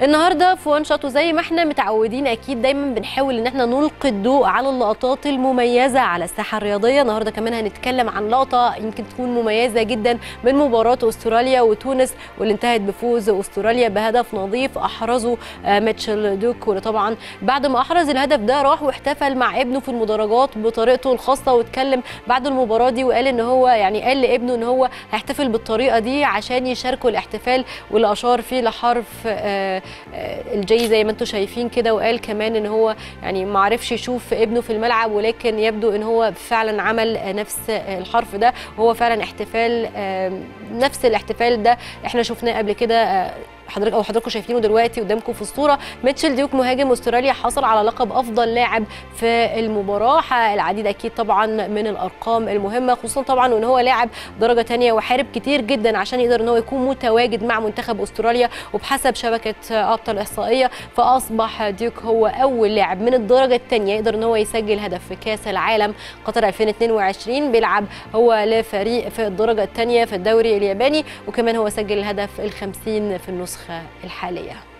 النهارده في وان شوت وزي ما احنا متعودين اكيد دايما بنحاول ان احنا نلقي الضوء على اللقطات المميزه على الساحه الرياضيه النهارده كمان هنتكلم عن لقطه يمكن تكون مميزه جدا من مباراه استراليا وتونس واللي انتهت بفوز استراليا بهدف نظيف احرزه آه، ميتشل دوك واللي طبعا بعد ما احرز الهدف ده راح واحتفل مع ابنه في المدرجات بطريقته الخاصه واتكلم بعد المباراه دي وقال ان هو يعني قال لابنه ان هو هيحتفل بالطريقه دي عشان يشاركوا الاحتفال واللي اشار فيه لحرف آه، آه، الجي زي ما انتم شايفين كده وقال كمان ان هو يعني ما عرفش يشوف ابنه في الملعب ولكن يبدو ان هو فعلا عمل آه، نفس آه، الحرف ده وهو فعلا احتفال آه، نفس الاحتفال ده احنا شفناه قبل كده آه، حضرتك او حضراتكم شايفينه دلوقتي قدامكم في الصوره ميتشل ديوك مهاجم استراليا حصل على لقب افضل لاعب في المباراه حقق العديد اكيد طبعا من الارقام المهمه خصوصا طبعا وان هو لاعب درجه ثانيه وحارب كتير جدا عشان يقدر ان هو يكون متواجد مع منتخب استراليا وبحسب شبكه ابطال الاحصائيه فاصبح ديوك هو اول لاعب من الدرجه الثانيه يقدر ان هو يسجل هدف في كاس العالم قطر 2022 بيلعب هو لفريق في الدرجه الثانيه في الدوري الياباني وكمان هو سجل الهدف ال50 في النسخه الحاليه